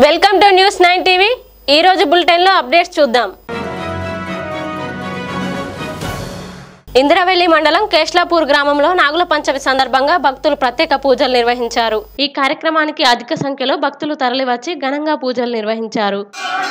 Welcome to news nine TV ఈ రోజు బులెటిన్లో అప్డేట్స్ చూద్దాం ఇందిరవెల్లి మండలం కేష్లాపూర్ గ్రామంలో నాగుల పంచమి సందర్భంగా భక్తులు ప్రత్యేక పూజలు నిర్వహించారు ఈ కార్యక్రమానికి అధిక సంఖ్యలో భక్తులు తరలివచ్చి ఘనంగా పూజలు నిర్వహించారు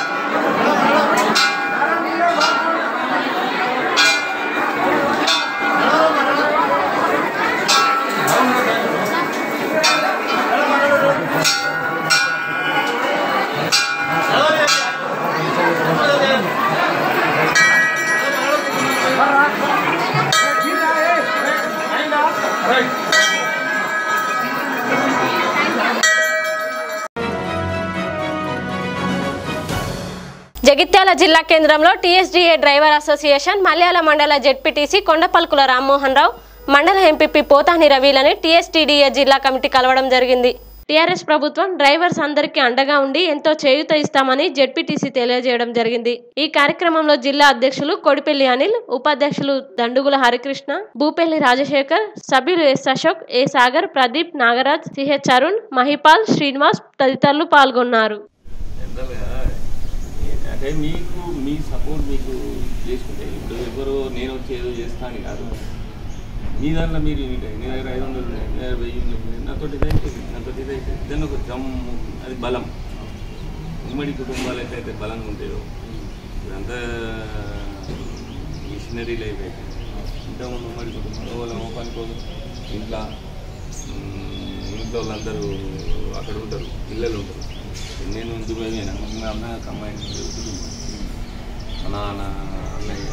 జగిత్యాల జిల్లా కేంద్రంలో టీఎస్డీఏ డ్రైవర్ అసోసియేషన్ మలయాళ మండల జెడ్పీటీసీ కొండపల్కుల రామ్మోహన్ రావు మండల ఎంపీపీ పోతాని రవిలని టీఎస్టీడీఏ జిల్లా కమిటీ కలవడం జరిగింది టీఆర్ఎస్ ప్రభుత్వం డ్రైవర్స్ అందరికీ అండగా ఉండి ఎంతో చేయూత ఇస్తామని జెడ్పీటీసీ తెలియజేయడం జరిగింది ఈ కార్యక్రమంలో జిల్లా అధ్యక్షులు కొడిపెల్లి అనిల్ ఉపాధ్యక్షులు దండుగుల హరికృష్ణ భూపెల్లి రాజశేఖర్ సభ్యులు S Ashok A Sagar Pradeep Nagaraj CH Arun Mahipal Srinivas తదితరులు పాల్గొన్నారు జనరల్గా అంటే మీకు మీ సపోర్ట్ మీకు చేసుకుంటే ఇప్పుడు ఎవరో నేను వచ్చి ఏదో చేస్తాను కాదు మీ దాంట్లో మీరు ఉంటాయి నీ దగ్గర ఐదు వందలు ఉన్నాయి నీ దగ్గర వెయ్యి ఉన్నాయి నాతో ఇదైతే నాతో ఇదైతే దాన్ని ఒక జమ్ము అది బలం ఉమ్మడి కుటుంబాలు అయితే అయితే బలంగా ఉంటాయో ఇదంతా మిషనరీ లైఫ్ అయితే ఇంతకుముందు ఉమ్మడి కుటుంబాలు వాళ్ళ పని కోసం ఇంట్లో ఉమ్, ఇంట్లో వాళ్ళందరూ అక్కడ ఉంటారు పిల్లలు ఉంటారు నేను దుబాయ్నా మా అన్న కంబైన్ కుటుంబం మా నాన్న అన్నయ్య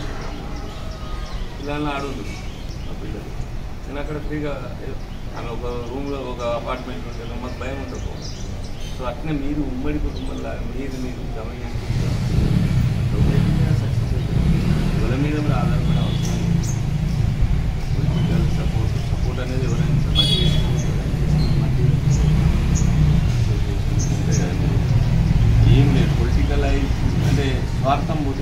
పిల్లలు ఆడుంటుంది మా పిల్లలు నేను అక్కడ ఫ్రీగా ఏదో అలా ఒక రూమ్లో ఒక అపార్ట్మెంట్ ఉంటుంది మాకు భయం ఉండదు సో అట్నే మీరు ఉమ్మడి కుటుంబంలో మీరు మీరు గమనించుకుంటారు సక్సెస్ ఎవరి మీద కూడా ఆధారపడే అవసరం లేదు. పొలిటికల్ సపోర్ట్ సపోర్ట్ అనేది ఎవరైనా సమాజం ఏం లేదు పొలిటికలైజ్ అంటే స్వార్థం పోతే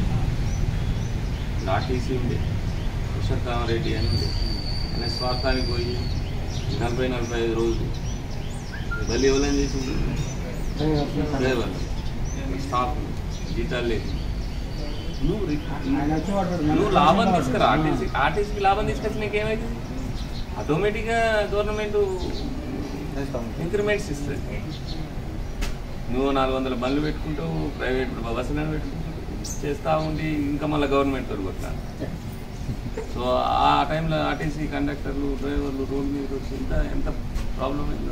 ఆర్టీసీ ఉంది కృష్ణ కామారెడ్డి అని ఉంది అనే స్వార్థానికి పోయి నలభై నలభై ఐదు రోజులు మళ్ళీ ఎవరైనా చేసింది డ్రైవర్ స్టాఫ్ జీతాలు లేదు నువ్వు రి- నువ్వు లాభం తీసుకురా ఆర్టీసీ ఆర్టీసీకి లాభం తీసుకొచ్చి నీకేమైంది ఆటోమేటిక్గా గవర్నమెంట్ ఇంక్రిమెంట్స్ ఇస్తుంది నువ్వు నాలుగు వందల బండ్లు పెట్టుకుంటావు ప్రైవేట్ బస్సులను పెట్టుకుంటావు చేస్తూ ఉండి ఇంకా మళ్ళీ గవర్నమెంట్ తోడు కొట్టాలి సో ఆ టైంలో ఆర్టీసీ కండక్టర్లు డ్రైవర్లు రోడ్ మీద వచ్చి ఎంత ఎంత ప్రాబ్లం అయిందో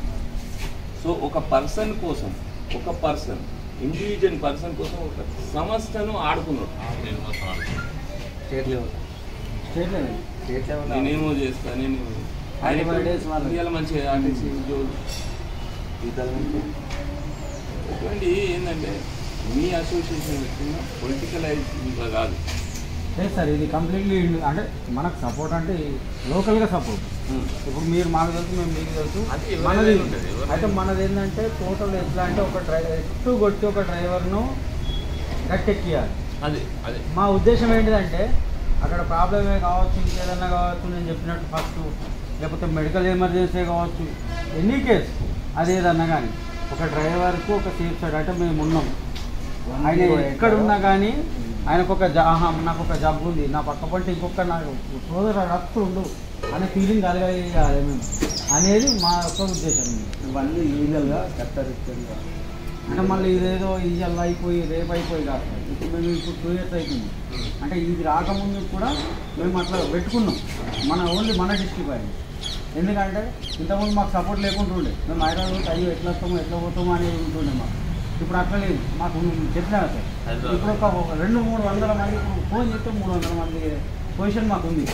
సో ఒక పర్సన్ కోసం ఒక పర్సన్ ఇండివిజువల్ పర్సన్ కోసం ఒక సంస్థను ఆడుకున్నాడు నేను మొత్తం ఆడుకున్నాను state level state level state level నేనేమో చేస్తా నేను ఆయన birthdays వాళ్ళు. ఇవాళ మంచిగా ఆర్టీసీ ఉద్యోగులు జీతాలు మంచిగా. ఇటువంటి ఏంటంటే మీ అసోసియేషన్ పెట్టిన పొలిటికలైజ్ ఇంకా కాదు లేదు సార్ ఇది కంప్లీట్లీ అంటే మనకు సపోర్ట్ అంటే లోకల్గా సపోర్ట్ ఇప్పుడు మీరు మాకు తెలుసు మేము మీకు తెలుసు అది ఎవరైనా మనది ఉంటుంది, ఎవరైనా. అయితే మనది ఏంటంటే టోటల్ ఎట్లా అంటే ఒక డ్రైవర్ ఎట్టు కొట్టి ఒక డ్రైవర్ను గట్టెక్కియాలి అదే అదే మా ఉద్దేశం ఏంటిదంటే అక్కడ ప్రాబ్లమే కావచ్చు ఇంకేదన్నా కావచ్చు నేను చెప్పినట్టు ఫస్ట్ లేకపోతే మెడికల్ ఎమర్జెన్సీ కావచ్చు ఎనీ కేస్ అదేదన్నా కానీ ఒక డ్రైవర్కు ఒక సేఫ్ సైడ్ అంటే మేము ఉన్నాం ఆయన ఎక్కడ ఉన్నా కానీ ఆయనకు ఒక జా ఆహా, నాకు ఒక జబ్బు ఉంది నా పక్క పంట ఇంకొక నాకు సోదరు రక్తుడు అనే ఫీలింగ్ కలగాలి మేము అనేది మా యొక్క ఉద్దేశం ఇవన్నీ లీగల్గా చట్టరీత్యంగా అంటే మళ్ళీ ఇదేదో ఇవాళ అయిపోయి రేపు అయిపోయి కాదు ఇప్పుడు మేము ఇప్పుడు టూ ఇయర్స్ అయిపోయింది అంటే ఇది రాకముందు కూడా మేము అట్లా పెట్టుకున్నాం మన ఓన్లీ మన డిస్ట్రిక్ట్ అయింది ఎందుకంటే ఇంతకుముందు మాకు సపోర్ట్ లేకుండా ఉండే మేము హైదరాబాద్ అయ్యో ఎట్లా వస్తామో ఎట్లా పోతామో అనేది ఉంటుండే మాకు ఇప్పుడు అట్లా లేదు మాకు చెప్పినా సార్ హైదరాబాద్. ఇప్పుడు ఒక రెండు మూడు వందల మంది ఇప్పుడు ఫోన్ చేస్తే మూడు వందల మంది పొజిషన్ మాకు ఉంది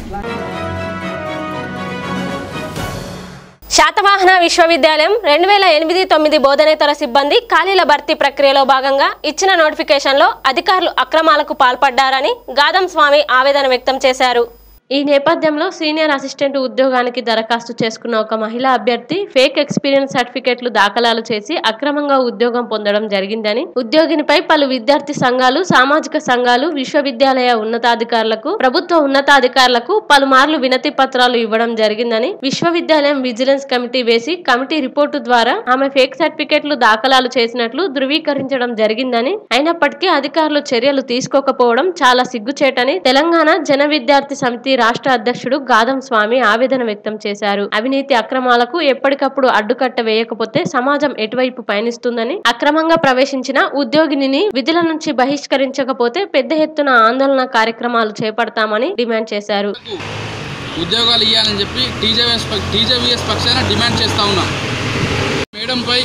శాతవాహన విశ్వవిద్యాలయం రెండు వేల ఎనిమిది తొమ్మిది బోధనేతర సిబ్బంది ఖాళీల భర్తీ ప్రక్రియలో భాగంగా ఇచ్చిన నోటిఫికేషన్లో అధికారులు అక్రమాలకు పాల్పడ్డారని గాదం స్వామి ఆవేదన వ్యక్తం చేశారు ఈ నేపథ్యంలో సీనియర్ అసిస్టెంట్ ఉద్యోగానికి దరఖాస్తు చేసుకున్న ఒక మహిళా అభ్యర్థి ఫేక్ ఎక్స్పీరియన్స్ సర్టిఫికెట్లు దాఖలాలు చేసి అక్రమంగా ఉద్యోగం పొందడం జరిగిందని ఉద్యోగినిపై పలు విద్యార్థి సంఘాలు సామాజిక సంఘాలు విశ్వవిద్యాలయ ఉన్నతాధికారులకు ప్రభుత్వ ఉన్నతాధికారులకు పలుమార్లు వినతి పత్రాలు ఇవ్వడం జరిగిందని విశ్వవిద్యాలయం విజిలెన్స్ కమిటీ వేసి కమిటీ రిపోర్టు ద్వారా ఆమె ఫేక్ సర్టిఫికెట్లు దాఖలాలు చేసినట్లు ధృవీకరించడం జరిగిందని అయినప్పటికీ అధికారులు చర్యలు తీసుకోకపోవడం చాలా సిగ్గుచేటని తెలంగాణ జన విద్యార్థి సమితి రాష్ట్ర అధ్యక్షుడు గాదం స్వామి ఆవేదన వ్యక్తం చేశారు అవినీతి అక్రమాలకు ఎప్పటికప్పుడు అడ్డుకట్ట వేయకపోతే సమాజం ఎటువైపు పయనిస్తుందని అక్రమంగా ప్రవేశించిన ఉద్యోగిని విధుల నుంచి బహిష్కరించకపోతే పెద్ద ఎత్తున ఆందోళన కార్యక్రమాలు చేపడతామని డిమాండ్ చేశారు ఉద్యోగాలు ఇవ్వాలని చెప్పి టీజేవిఎస్ టీజేవిఎస్ పక్షాన డిమాండ్ చేస్తూ ఉన్నాం మేడంపై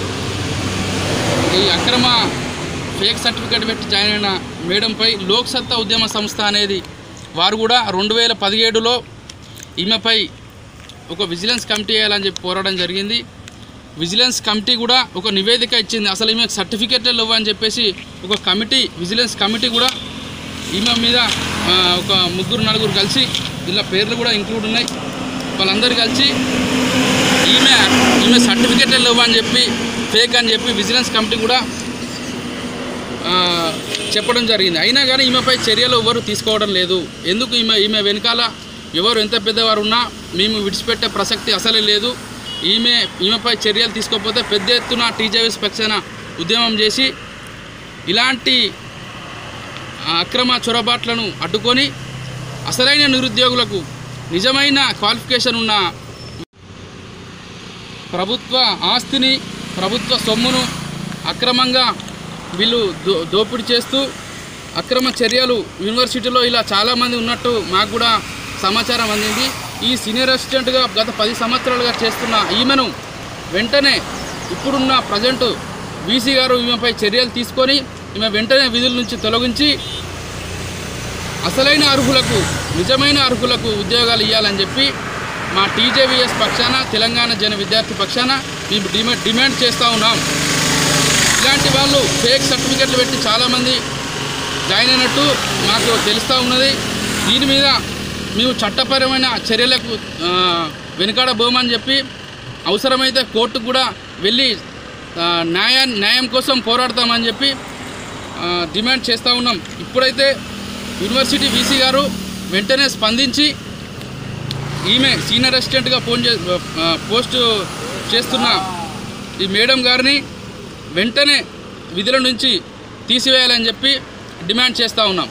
ఈ అక్రమ ఫేక్ సర్టిఫికేట్ పెట్టి జాయిన్ అయిన మేడంపై లోక్ సత్తా ఉద్యమ సంస్థ అనేది వారు కూడా రెండు వేల పదిహేడులో ఈమెపై ఒక విజిలెన్స్ కమిటీ వేయాలని చెప్పి పోరాడడం జరిగింది విజిలెన్స్ కమిటీ కూడా ఒక నివేదిక ఇచ్చింది అసలు ఈమె సర్టిఫికేట్లు లేవు అని చెప్పేసి ఒక కమిటీ విజిలెన్స్ కమిటీ కూడా ఈమె మీద ఆ, ఒక ముగ్గురు నలుగురు కలిసి ఇలా పేర్లు కూడా ఇంక్లూడ్ ఉన్నాయి వాళ్ళందరూ కలిసి ఈమె ఈమె సర్టిఫికేట్లు లేవు అని చెప్పి ఫేక్ అని చెప్పి విజిలెన్స్ కమిటీ కూడా ఆ, చెప్పడం జరిగింది అయినా కానీ ఈమెపై చర్యలు ఎవరు తీసుకోవడం లేదు ఎందుకు ఈమె ఈమె వెనకాల ఎవరు ఎంత పెద్దవారు ఉన్నా మేము విడిచిపెట్టే ప్రసక్తి అసలే లేదు ఈమె ఈమెపై చర్యలు తీసుకోకపోతే పెద్ద ఎత్తున టీజేఎస్ పక్షాన ఉద్యమం చేసి ఇలాంటి ఆ, అక్రమ చొరబాట్లను అడ్డుకొని అసలైన నిరుద్యోగులకు నిజమైన క్వాలిఫికేషన్ ఉన్న ప్రభుత్వ ఆస్తిని ప్రభుత్వ సొమ్మును అక్రమంగా వీళ్ళు దో దోపిడీ చేస్తూ అక్రమ చర్యలు యూనివర్సిటీలో ఇలా చాలామంది ఉన్నట్టు మాకు కూడా సమాచారం అందింది ఈ సీనియర్ అసిస్టెంట్గా గత పది సంవత్సరాలుగా చేస్తున్న ఈమెను వెంటనే ఇప్పుడున్న ప్రజెంట్ వీసీ గారు ఈమెపై చర్యలు తీసుకొని ఈమె వెంటనే విధుల నుంచి తొలగించి అసలైన అర్హులకు నిజమైన అర్హులకు ఉద్యోగాలు ఇవ్వాలని చెప్పి మా టీజేవిఎస్ పక్షాన తెలంగాణ జన విద్యార్థి పక్షాన మేము డిమాండ్ డిమాండ్ చేస్తూ ఉన్నాం ఇలాంటి వాళ్ళు ఫేక్ సర్టిఫికెట్లు పెట్టి చాలామంది జాయిన్ అయినట్టు మాకు తెలుస్తూ ఉన్నది దీని మీద మేము చట్టపరమైన చర్యలకు ఆ, వెనుకాడబోమని చెప్పి అవసరమైతే కోర్టుకు కూడా వెళ్ళి ఆ, న్యాయా న్యాయం కోసం పోరాడతామని చెప్పి ఆ, డిమాండ్ చేస్తూ ఉన్నాం ఇప్పుడైతే యూనివర్సిటీ వీసీ గారు వెంటనే స్పందించి ఈమె సీనియర్ అసిస్టెంట్గా ఫోన్ చే ఆ, పోస్ట్ చేస్తున్న ఈ మేడం గారిని వెంటనే విధుల నుంచి తీసివేయాలని చెప్పి డిమాండ్ చేస్తూ ఉన్నాం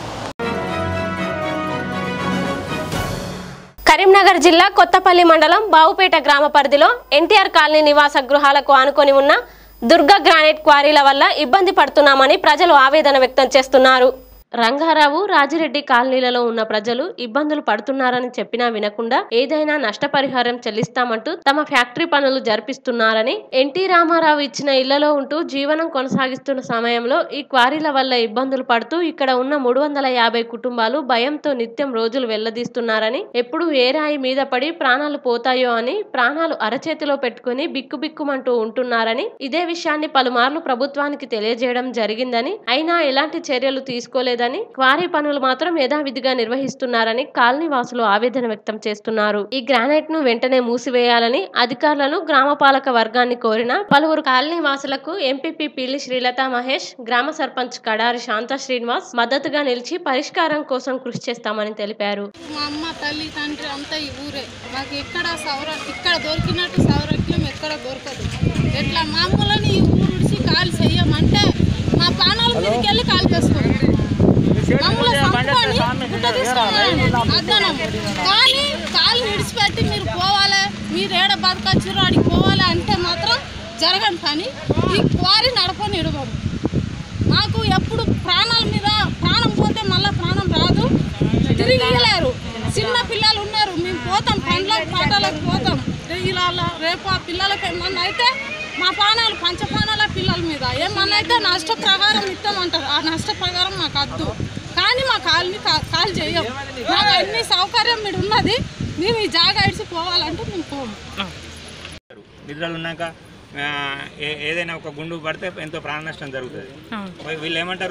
కరీంనగర్ జిల్లా కొత్తపల్లి మండలం బావుపేట గ్రామ పరిధిలో ఎన్టీఆర్ కాలనీ నివాస గృహాలకు ఆనుకొని ఉన్న దుర్గా గ్రానైట్ క్వారీల వల్ల ఇబ్బంది పడుతున్నామని ప్రజలు ఆవేదన వ్యక్తం చేస్తున్నారు రంగారావు రాజిరెడ్డి కాలనీలలో ఉన్న ప్రజలు ఇబ్బందులు పడుతున్నారని చెప్పినా వినకుండా ఏదైనా నష్టపరిహారం చెల్లిస్తామంటూ తమ ఫ్యాక్టరీ పనులు జరిపిస్తున్నారని ఎన్టీ రామారావు ఇచ్చిన ఇళ్లలో ఉంటూ జీవనం కొనసాగిస్తున్న సమయంలో ఈ క్వారీల వల్ల ఇబ్బందులు పడుతూ ఇక్కడ ఉన్న మూడు వందల యాభై కుటుంబాలు భయంతో నిత్యం రోజులు వెళ్లదీస్తున్నారని ఎప్పుడు ఏ రాయి మీద పడి ప్రాణాలు పోతాయో అని ప్రాణాలు అరచేతిలో పెట్టుకుని బిక్కుబిక్కుమంటూ ఉంటున్నారని ఇదే విషయాన్ని పలుమార్లు ప్రభుత్వానికి తెలియజేయడం జరిగిందని అయినా ఎలాంటి చర్యలు తీసుకోలేదని క్వారీ పనులు మాత్రం యథావిధిగా నిర్వహిస్తున్నారని కాలనీ వాసులు ఆవేదన వ్యక్తం చేస్తున్నారు ఈ గ్రానైట్ ను వెంటనే మూసివేయాలని అధికారులను గ్రామ పాలక వర్గాన్ని కోరిన పలువురు కాలనీ వాసులకు ఎంపీపీ పిల్లి శ్రీలత మహేష్ గ్రామ సర్పంచ్ కడారి శాంత శ్రీనివాస్ మద్దతుగా నిలిచి పరిష్కారం కోసం కృషి చేస్తామని తెలిపారు మా అమ్మ తల్లి తండ్రి అంతా ఈ ఊరే మాకు ఎక్కడ సౌర ఇక్కడ దొరికినట్టు సౌరక్యం ఎక్కడ దొరకదు ఎట్లా మామూలని ఈ ఊరు విడిచి కాలు చెయ్యమంటే మా ప్రాణాల మీదకి వెళ్ళి కాలు వేసుకోండి మమ్మల్ని చంపుకొని గుట్ట తీసుకోవాలని అద్దనం కానీ కాలు విడిచిపెట్టి మీరు పోవాలి మీరు ఏడ బతకొచ్చారో అడిగి పోవాలి అంటే మాత్రం జరగని పని ఈ క్వారీ నడపని ఇడవరు మాకు ఎప్పుడు ప్రాణాల మీద ప్రాణం పోతే మళ్ళీ ప్రాణం రాదు తిరిగి ఇయ్యలేరు చిన్న పిల్లలు ఉన్నారు మేము పోతాం పండ్లకు పాటలకు పోతాం ఇలా రేపు ఆ పిల్లలకి ఏమన్నా అయితే మా ప్రాణాలు పంచ ప్రాణాల పిల్లల మీద ఏమన్నా అయితే నష్ట ప్రకారం ఇస్తామంటారు ఆ నష్ట ప్రకారం మాకు వద్దు కానీ మా కాలుని కా- కాల్ చేయం మాకు అన్ని సౌకర్యం మీరు ఉన్నది మేము ఈ జాగా ఇడిచి పోవాలంటే మేము పోము నిద్రలు ఉన్నాక ఆ, ఏ- ఏదైనా ఒక గుండు పడితే ఎంతో ప్రాణ నష్టం జరుగుతుంది వీ- వీళ్ళు ఏమంటారు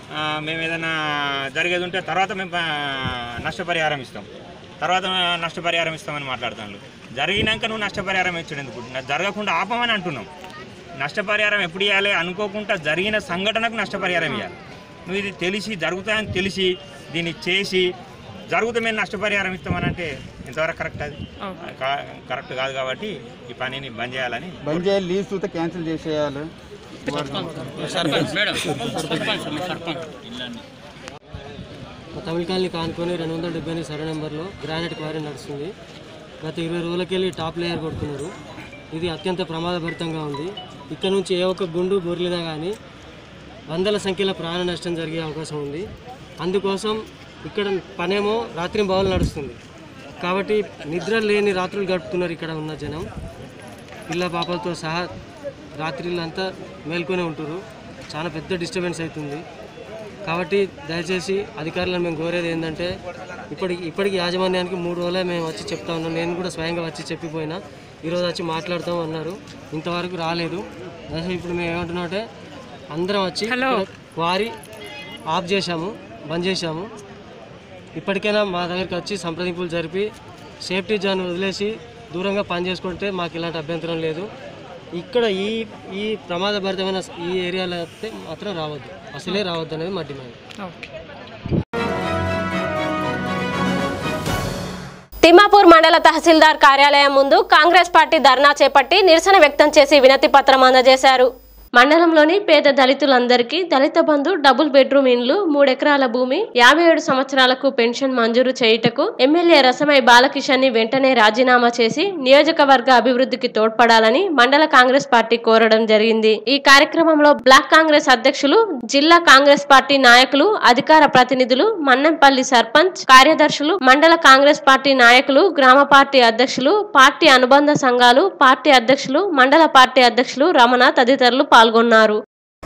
ఆ, మేము ఏదైనా జరిగేది ఉంటే తర్వాత మేము ఆ, నష్టపరిహారం ఇస్తాం తర్వాత నష్టపరిహారం ఇస్తామని మాట్లాడుతున్నాను జరిగినాక నువ్వు నష్టపరిహారం ఇచ్చాడు ఎందుకు నా- జరగకుండా ఆపమని అంటున్నాం నష్టపరిహారం ఎప్పుడు ఇవ్వాలి అనుకోకుండా జరిగిన సంఘటనకు నష్టపరిహారం ఇవ్వాలి నువ్వు ఇది తెలిసి జరుగుతాయని తెలిసి దీన్ని చేసి జరుగుతే మేము నష్టపరిహారం ఇస్తామని అంటే ఎంతవరకు కరెక్ట్ అది కా- కరెక్ట్ కాదు కాబట్టి ఈ పనిని బంద్ చేయాలని బంద్ చేయాలి లీజ్ చూస్తే క్యాన్సిల్ చేసేయాలి సర్పంచ్ మేడం సర్పంచ్ సర్పంచ్ మా తమిళ కాలనీ కానుకొని రెండు వందల డెబ్బై ఎనిమిది సర్వే నెంబర్లో గ్రానైట్ క్వారీ నడుస్తుంది గత ఇరవై రోజులకెళ్ళి టాప్ లేయర్ కొడుతున్నారు ఇది అత్యంత ప్రమాదభరితంగా ఉంది ఇక్కడ నుంచి ఏ ఒక్క గుండు బొర్లినా కానీ వందల సంఖ్యలో ప్రాణ నష్టం జరిగే అవకాశం ఉంది అందుకోసం ఇక్కడ పనేమో రాత్రి బావులు నడుస్తుంది కాబట్టి నిద్ర లేని రాత్రులు గడుపుతున్నారు ఇక్కడ ఉన్న జనం పిల్ల పాపలతో సహా రాత్రిళ్ళంతా మేల్కొనే ఉంటారు చాలా పెద్ద డిస్టర్బెన్స్ అవుతుంది కాబట్టి దయచేసి అధికారులను మేము కోరేది ఏంటంటే ఇప్పటికి ఇప్పటికి యాజమాన్యానికి మూడు రోజులే మేము వచ్చి చెప్తా ఉన్నాం నేను కూడా స్వయంగా వచ్చి చెప్పిపోయినా ఈరోజు వచ్చి మాట్లాడతాం అన్నారు ఇంతవరకు రాలేదు దయచేసి ఇప్పుడు మేము ఏమంటున్నాం అంటే అందరం వచ్చి వారి ఆఫ్ చేశాము బంద్ చేశాము ఇప్పటికైనా మా దగ్గరికి వచ్చి సంప్రదింపులు జరిపి సేఫ్టీ జోన్ వదిలేసి దూరంగా పని చేసుకుంటే మాకు ఇలాంటి అభ్యంతరం లేదు ఇక్కడ ఈ ఈ ప్రమాదభరితమైన ఈ ఏరియాలో అయితే మాత్రం రావద్దు అసలే రావద్దు అనేది మా డిమాండ్ తిమ్మాపూర్ మండల తహసీల్దార్ కార్యాలయం ముందు కాంగ్రెస్ పార్టీ ధర్నా చేపట్టి నిరసన వ్యక్తం చేసి వినతి పత్రం అందజేశారు మండలంలోని పేద దళితులందరికీ దళిత బంధు డబుల్ బెడ్రూమ్ ఇండ్లు మూడెకరాల భూమి యాభై ఏడు సంవత్సరాలకు పెన్షన్ మంజూరు చేయుటకు ఎమ్మెల్యే రసమై బాలకిషన్ ని వెంటనే రాజీనామా చేసి నియోజకవర్గ అభివృద్ధికి తోడ్పడాలని మండల కాంగ్రెస్ పార్టీ కోరడం జరిగింది ఈ కార్యక్రమంలో బ్లాక్ కాంగ్రెస్ అధ్యక్షులు జిల్లా కాంగ్రెస్ పార్టీ నాయకులు అధికార ప్రతినిధులు మన్నెంపల్లి సర్పంచ్ కార్యదర్శులు మండల కాంగ్రెస్ పార్టీ నాయకులు గ్రామ పార్టీ అధ్యక్షులు పార్టీ అనుబంధ సంఘాలు పార్టీ అధ్యక్షులు మండల పార్టీ అధ్యక్షులు రమణ తదితరులు పాల్గొన్నారు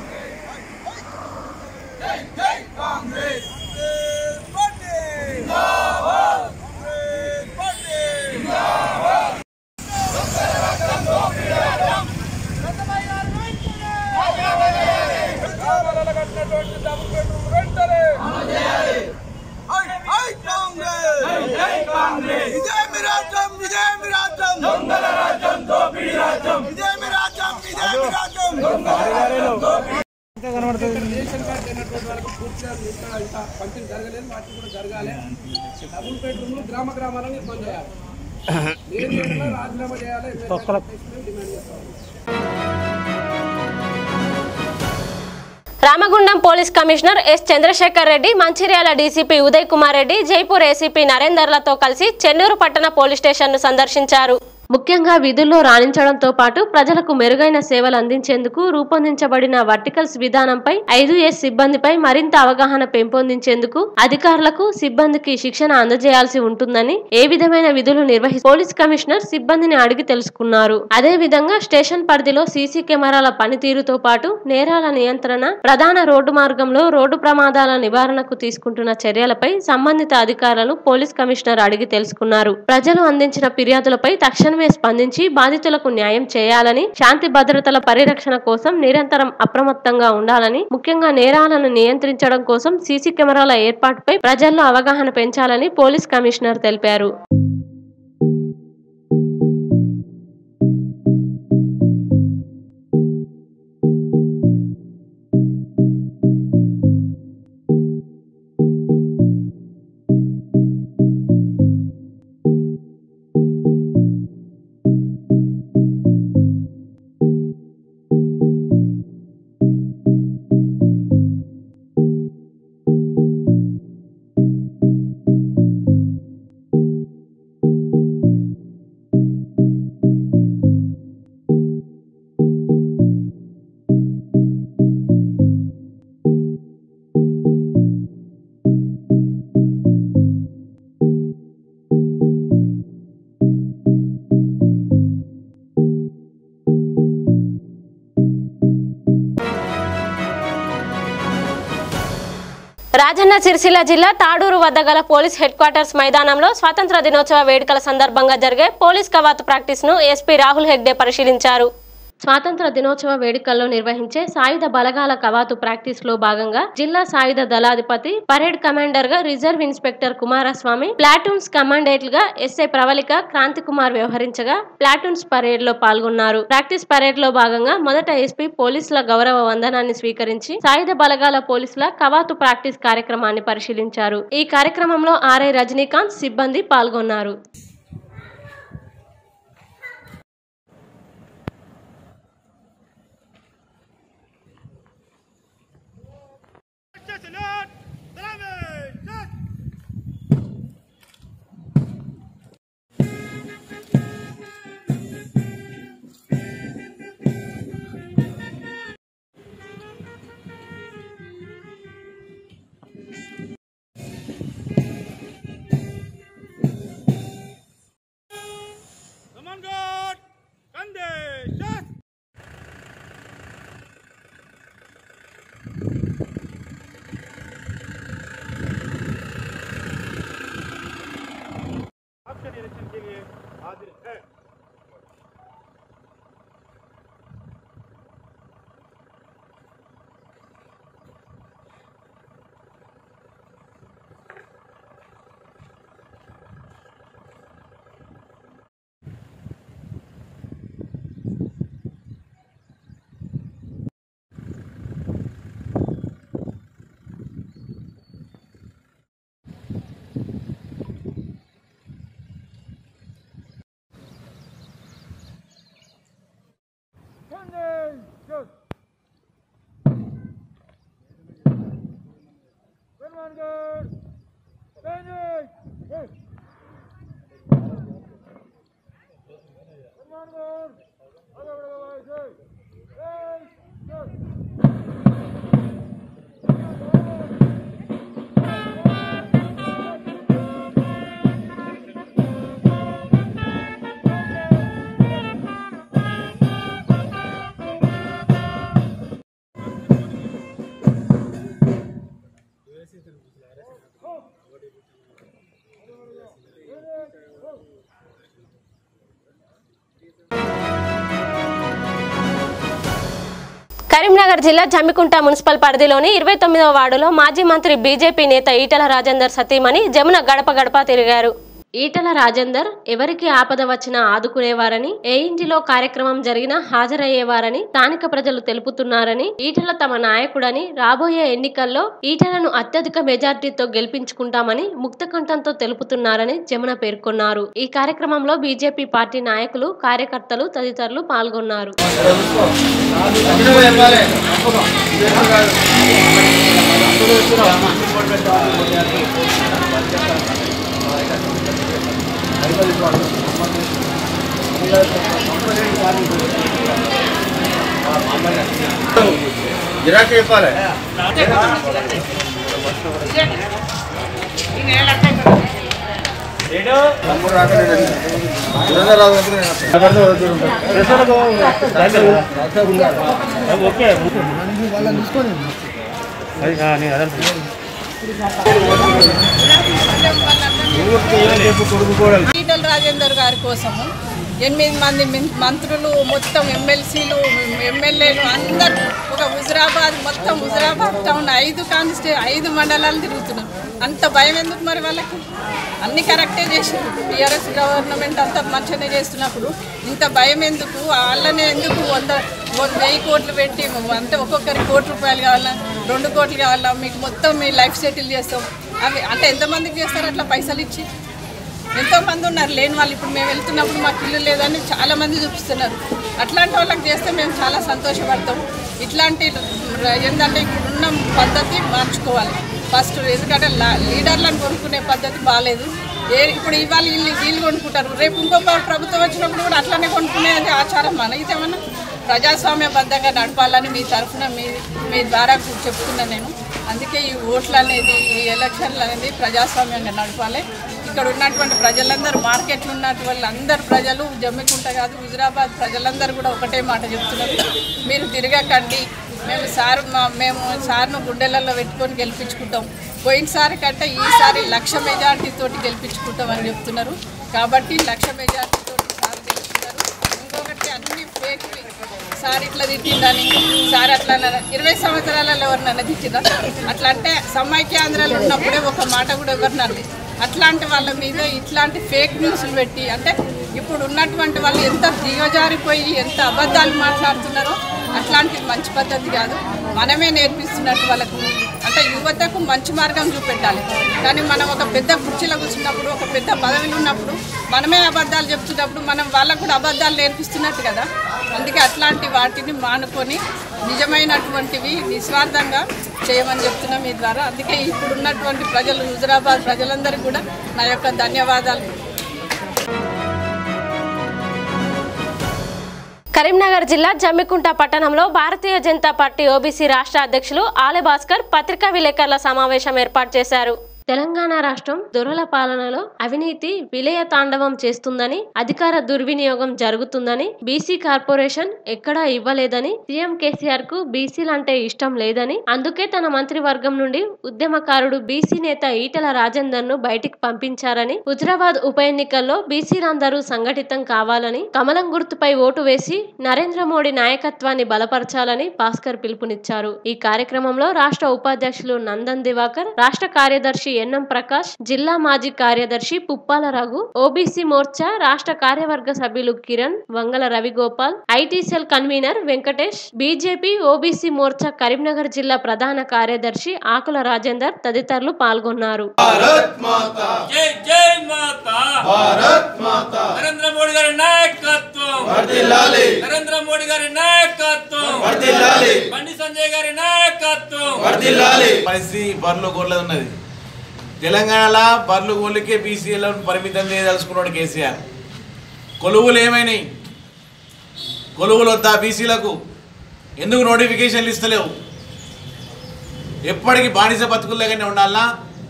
Ramagundam police commissioner S Chandrasekhar Reddy Mancherial DCP Uday Kumar Reddy Jaipur ACP నరేందర్లతో కలిసి చెన్నూరు పట్టణ పోలీస్ స్టేషన్ను సందర్శించారు ముఖ్యంగా విధుల్లో రాణించడంతో పాటు ప్రజలకు మెరుగైన సేవలు అందించేందుకు రూపొందించబడిన వర్టికల్స్ విధానంపై ఐదు ఎస్ సిబ్బందిపై మరింత అవగాహన పెంపొందించేందుకు అధికారులకు సిబ్బందికి శిక్షణ అందజేయాల్సి ఉంటుందని ఏ విధమైన విధులు నిర్వహి పోలీస్ కమిషనర్ సిబ్బందిని అడిగి తెలుసుకున్నారు అదే విధంగా స్టేషన్ పరిధిలో సీసీ కెమెరాల పనితీరుతో పాటు నేరాల నియంత్రణ ప్రధాన రోడ్డు మార్గంలో రోడ్డు ప్రమాదాల నివారణకు తీసుకుంటున్న చర్యలపై సంబంధిత అధికారులను పోలీస్ కమిషనర్ అడిగి తెలుసుకున్నారు ప్రజలు అందించిన ఫిర్యాదులపై తక్షణమే స్పందించి బాధితులకు న్యాయం చేయాలని శాంతి భద్రతల పరిరక్షణ కోసం నిరంతరం అప్రమత్తంగా ఉండాలని ముఖ్యంగా నేరాలను నియంత్రించడం కోసం సీసీ కెమెరాల ఏర్పాటుపై ప్రజల్లో అవగాహన పెంచాలని పోలీస్ కమిషనర్ తెలిపారు రాజన్న సిరిసిల్ల జిల్లా తాడూరు వద్ద గల పోలీస్ హెడ్ క్వార్టర్స్ మైదానంలో స్వాతంత్ర దినోత్సవ వేడుకల సందర్భంగా జరిగే పోలీస్ కవాతు ప్రాక్టీస్ ను ఎస్పీ రాహుల్ హెగ్డే పరిశీలించారు స్వాతంత్ర దినోత్సవ వేడుకల్లో నిర్వహించే సాయుధ బలగాల కవాతు ప్రాక్టీస్ లో భాగంగా జిల్లా సాయుధ దళాధిపతి పరేడ్ కమాండర్ గా reserve inspector Kumaraswamy platoons commandant గా ఎస్ఐ ప్రవళిక క్రాంతి కుమార్ వ్యవహరించగా ప్లాటూన్స్ పరేడ్ లో పాల్గొన్నారు ప్రాక్టీస్ పరేడ్ లో భాగంగా మొదట ఎస్పీ పోలీసుల గౌరవ వందనాన్ని స్వీకరించి సాయుధ బలగాల పోలీసుల కవాతు ప్రాక్టీస్ కార్యక్రమాన్ని పరిశీలించారు ఈ కార్యక్రమంలో ఆర్ఐ రజనీకాంత్ సిబ్బంది పాల్గొన్నారు కరీంనగర్ జిల్లా జమ్మికుంట మున్సిపల్ పరిధిలోని ఇరవై తొమ్మిదవ వార్డులో మాజీ మంత్రి బీజేపీ నేత ఈటల రాజేందర్ సతీమణి జమున గడప గడప తిరిగారు ఈటల రాజేందర్ ఎవరికి ఆపద వచ్చినా ఆదుకునేవారని ఏ ఇంటిలో కార్యక్రమం జరిగినా హాజరయ్యేవారని స్థానిక ప్రజలు తెలుపుతున్నారని ఈటల తమ నాయకుడని రాబోయే ఎన్నికల్లో ఈటలను అత్యధిక మెజార్టీతో గెలిపించుకుంటామని ముక్తకంఠంతో తెలుపుతున్నారని జమున పేర్కొన్నారు ఈ కార్యక్రమంలో బీజేపీ పార్టీ నాయకులు కార్యకర్తలు తదితరులు పాల్గొన్నారు గిరాకీ చెప్పాలి ఈటల రాజేందర్ గారి కోసము ఎనిమిది మంది మిన్- మంత్రులు మొత్తం ఎమ్మెల్సీలు ఎమ్మెల్యేలు అందరూ ఒక హుజురాబాద్ మొత్తం హుజురాబాద్ టౌన్ ఐదు కాన్స్టే ఐదు మండలాలు తిరుగుతున్నారు అంత భయం ఎందుకు మరి వాళ్ళకి అన్ని కరెక్టే చేసారు టీఆర్ఎస్ గవర్నమెంట్ అంతా మంచిగానే చేస్తున్నప్పుడు ఇంత భయం ఎందుకు వాళ్ళనే ఎందుకు వంద వంద వెయ్యి కోట్లు పెట్టి అంటే ఒక్కొక్కరికి కోటి రూపాయలు కావాలా రెండు కోట్లు కావాలా మీకు మొత్తం మీ లైఫ్ సెటిల్ చేస్తాం అవి అంటే ఎంతమందికి చేస్తారు అట్లా పైసలు ఇచ్చి ఎంతో మంది ఉన్నారు లేని వాళ్ళు ఇప్పుడు మేము వెళ్తున్నప్పుడు మాకు ఇల్లు లేదని చాలా మంది చూపిస్తున్నారు అట్లాంటి వాళ్ళకి చేస్తే మేము చాలా సంతోషపడతాం ఇట్లాంటి ర- ఏంటంటే ఇప్పుడున్న పద్ధతి మార్చుకోవాలి ఫస్ట్ ఎందుకంటే లా- లీడర్లను కొనుక్కునే పద్ధతి బాగాలేదు ఏ ఇప్పుడు ఇవాళ వీళ్ళు వీళ్ళు కొనుక్కుంటారు రేపు ఇంకో ప్ర- ప్రభుత్వం వచ్చినప్పుడు కూడా అట్లనే కొనుక్కునేది ఆచారం మన ఇదేమన్నా ప్రజాస్వామ్యబద్ధంగా నడపాలని మీ తరఫున మీ మీ ద్వారా చెప్తున్నా నేను అందుకే ఈ ఓట్లు అనేది ఈ ఎలక్షన్లు అనేది ప్రజాస్వామ్యంగా నడపాలి ఇక్కడ ఉన్నటువంటి ప్రజలందరూ మార్కెట్లో ఉన్నటువంటి అందరు ప్రజలు జమ్మికుంట కాదు హుజురాబాద్ ప్రజలందరూ కూడా ఒకటే మాట చెప్తున్నారు మీరు తిరగకండి మేము సార్ మా మేము సార్ను గుండెలలో పెట్టుకొని గెలిపించుకుంటాం పోయినసారి కంటే ఈసారి లక్ష మెజార్టీ తోటి గెలిపించుకుంటామని చెప్తున్నారు కాబట్టి లక్ష మెజార్టీ తోటి సార్ గెలుస్తున్నారు ఇంకొకటి అన్ని ఫేక్ సార్ ఇట్లా తిట్టిందని సార్ అట్లా అన్నారు. ఇరవై సంవత్సరాలలో ఎవరినన్నా తిట్టిందా అట్లా అంటే సమైక్యాంధ్రాలు ఉన్నప్పుడే ఒక మాట కూడా ఎవరినండి అట్లాంటి వాళ్ళ మీద ఇట్లాంటి ఫేక్ న్యూస్లు పెట్టి అంటే ఇప్పుడు ఉన్నటువంటి వాళ్ళు ఎంత దిగజారిపోయి ఎంత అబద్ధాలు మాట్లాడుతున్నారో అట్లాంటిది మంచి పద్ధతి కాదు మనమే నేర్పిస్తున్నట్టు వాళ్ళకు అంటే యువతకు మంచి మార్గం చూపెట్టాలి కానీ మనం ఒక పెద్ద కుర్చీలో కూర్చున్నప్పుడు ఒక పెద్ద పదవిలో ఉన్నప్పుడు మనమే అబద్ధాలు చెప్తున్నప్పుడు మనం వాళ్ళకు కూడా అబద్ధాలు నేర్పిస్తున్నట్టు కదా అందుకే అట్లాంటి వాటిని మానుకొని నిజమైనటువంటివి నిస్వార్థంగా చేయమని చెప్తున్నాం మీ ద్వారా అందుకే ఇప్పుడు ఉన్నటువంటి ప్రజలు హుజరాబాద్ ప్రజలందరికీ కూడా నా యొక్క ధన్యవాదాలు కరీంనగర్ జిల్లా జమ్మికుంట పట్టణంలో భారతీయ జనతా పార్టీ ఓబీసీ రాష్ట్ర అధ్యక్షులు ఆలె భాస్కర్ పత్రికా విలేకరుల సమావేశం ఏర్పాటు చేశారు తెలంగాణ రాష్ట్రం దొరల పాలనలో అవినీతి విలయ తాండవం చేస్తుందని అధికార దుర్వినియోగం జరుగుతుందని బీసీ కార్పొరేషన్ ఎక్కడా ఇవ్వలేదని సీఎం కేసీఆర్ కు బీసీలంటే ఇష్టం లేదని అందుకే తన మంత్రివర్గం నుండి ఉద్యమకారుడు బీసీ నేత ఈటల రాజేందర్ ను బయటికి పంపించారని హుజరాబాద్ ఉప ఎన్నికల్లో బీసీలందరూ సంఘటితం కావాలని కమలం గుర్తుపై ఓటు వేసి నరేంద్ర మోడీ నాయకత్వాన్ని బలపరచాలని భాస్కర్ పిలుపునిచ్చారు ఈ కార్యక్రమంలో రాష్ట్ర ఉపాధ్యక్షులు నందన్ దివాకర్ రాష్ట్ర కార్యదర్శి ఎన్ఎం ప్రకాష్ జిల్లా మాజీ కార్యదర్శి పుప్పాల రఘు ఓబీసీ మోర్చా రాష్ట్ర కార్యవర్గ సభ్యులు Kiran Vangala Ravigopal IT cell convener Venkatesh BJP OBC Morcha Karimnagar జిల్లా ప్రధాన కార్యదర్శి ఆకుల రాజేందర్ తదితరులు పాల్గొన్నారు జై జై మాత భారత్ మాత నరేంద్ర మోడీ గారి నాయకత్వం వర్ధిల్లాలి నరేంద్ర మోడీ గారి నాయకత్వం వర్ధిల్లాలి బండి సంజయ్ గారి నాయకత్వం వర్ధిల్లాలి పరిస్థితి బర్రెలు గొర్రెలు ఉన్నది తెలంగాణలో బర్రెలు గొర్రెలకే బీసీలను పరిమితం చేయదలుచుకున్నాడు కేసీఆర్ కొలువులు ఏమైనాయి కొలువులు వద్దా బీసీలకు ఎందుకు నోటిఫికేషన్లు ఇస్తలేవు ఎప్పటికీ బానిస బతుకుల్లాగానే ఉండాలా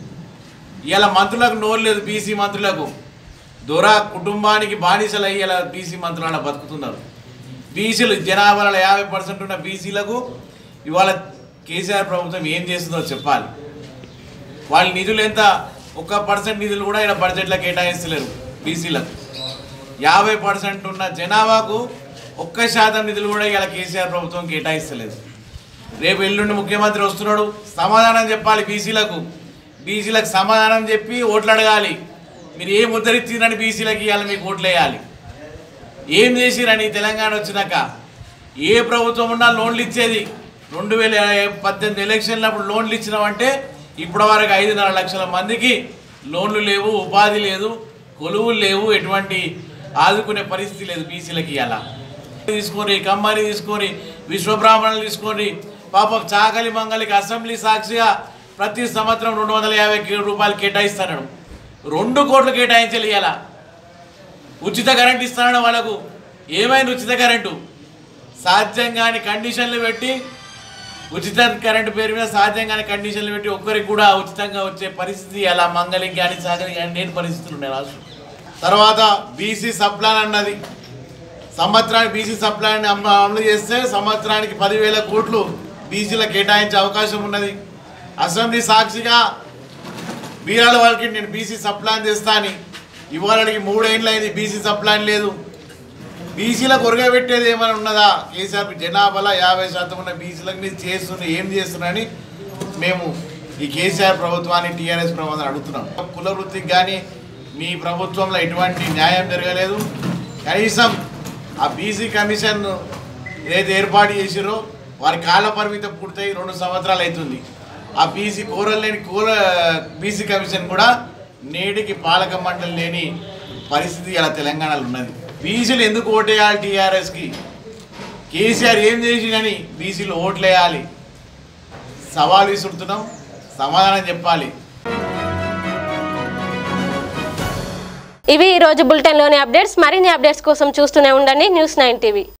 ఇలా మంత్రులకు నోరు లేదు బీసీ మంత్రులకు దొర కుటుంబానికి బానిసలు అయ్యి ఇలా బీసీ మంత్రులు అలా బతుకుతున్నారు బీసీలు జనాభాలో యాభై పర్సెంట్ ఉన్న బీసీలకు ఇవాళ కేసీఆర్ ప్రభుత్వం ఏం చేస్తుందో చెప్పాలి వాళ్ళ నిధులు ఎంత ఒక్క పర్సెంట్ నిధులు కూడా ఇక్కడ బడ్జెట్లో కేటాయిస్తలేరు బీసీలకు యాభై పర్సెంట్ ఉన్న జనాభాకు ఒక్క శాతం నిధులు కూడా ఇలా కేసీఆర్ ప్రభుత్వం కేటాయిస్తలేదు రేపు ఎల్లుండి ముఖ్యమంత్రి వస్తున్నాడు సమాధానం చెప్పాలి బీసీలకు బీసీలకు సమాధానం చెప్పి ఓట్లు అడగాలి మీరు ఏం ఉద్ధరించిందని బీసీలకు ఇవ్వాలి మీకు ఓట్లు వేయాలి ఏం చేసిరని తెలంగాణ వచ్చినాక ఏ ప్రభుత్వం ఉన్నా లోన్లు ఇచ్చేది రెండు వేల పద్దెనిమిది ఎలక్షన్లప్పుడు లోన్లు ఇచ్చినామంటే ఇప్పటి వరకు ఐదున్నర లక్షల మందికి లోన్లు లేవు ఉపాధి లేదు కొలువులు లేవు ఎటువంటి ఆదుకునే పరిస్థితి లేదు బీసీలకి అలా తీసుకొని కమ్మని తీసుకొని విశ్వబ్రాహ్మణులు తీసుకొని పాపం చాకలి మంగళికి అసెంబ్లీ సాక్షిగా ప్రతి సంవత్సరం రెండు వందల యాభై రూపాయలు కేటాయిస్తాడు రెండు కోట్లు కేటాయించాలి ఇలా ఉచిత కరెంట్ ఇస్తున్నాడు వాళ్ళకు ఏమైంది ఉచిత కరెంటు సాధ్యం కాని కండిషన్లు పెట్టి ఉచిత కరెంటు పేరు మీద సాధ్యం కాని కండిషన్లు పెట్టి ఒక్కరికి కూడా ఉచితంగా వచ్చే పరిస్థితి అలా మంగళికి కానీ సాగరికి కానీ లేని పరిస్థితులు ఉన్నాయి రాష్ట్రం తర్వాత బీసీ సప్లాన్ అన్నది సంవత్సరానికి బీసీ సప్లాన్ అమ- అమలు చేస్తే సంవత్సరానికి పదివేల కోట్లు బీసీలకు కేటాయించే అవకాశం ఉన్నది అసెంబ్లీ సాక్షిగా బీరాల వాళ్ళకి నేను బీసీ సప్లాన్ చేస్తా అని ఇవాళకి మూడేళ్ళు అయింది బీసీ సప్లాన్ లేదు బీసీలకు ఉరగబెట్టేది ఏమైనా ఉన్నదా కేసీఆర్ జనాభాలో యాభై శాతం ఉన్న బీసీలకు మీరు చేస్తున్న ఏం చేస్తున్నారని మేము ఈ కేసీఆర్ ప్రభుత్వాన్ని టీఆర్ఎస్ ప్రభుత్వాన్ని అడుగుతున్నాం కుల వృత్తికి కానీ మీ ప్రభుత్వంలో ఎటువంటి న్యాయం జరగలేదు కనీసం ఆ బీసీ కమిషన్ ఏదైతే ఏర్పాటు చేసిరో వారి కాల పరిమితం పూర్తయి రెండు సంవత్సరాలు అవుతుంది ఆ బీసీ కూరలు లేని కూర బీసీ కమిషన్ కూడా నేటికి పాలక మండలి లేని పరిస్థితి ఇలా తెలంగాణలో ఉన్నది బీసీలు ఎందుకు ఓటేయాలి టీఆర్ఎస్కి కేసీఆర్ ఏం చేసిందని బీసీలు ఓట్లేయాలి సవాల్ విసురుతున్నాం సమాధానం చెప్పాలి ఇవి ఈ రోజు బులెటిన్లోని అప్డేట్స్ మరిన్ని అప్డేట్స్ కోసం చూస్తూనే ఉండండి న్యూస్ నైన్ టీవీ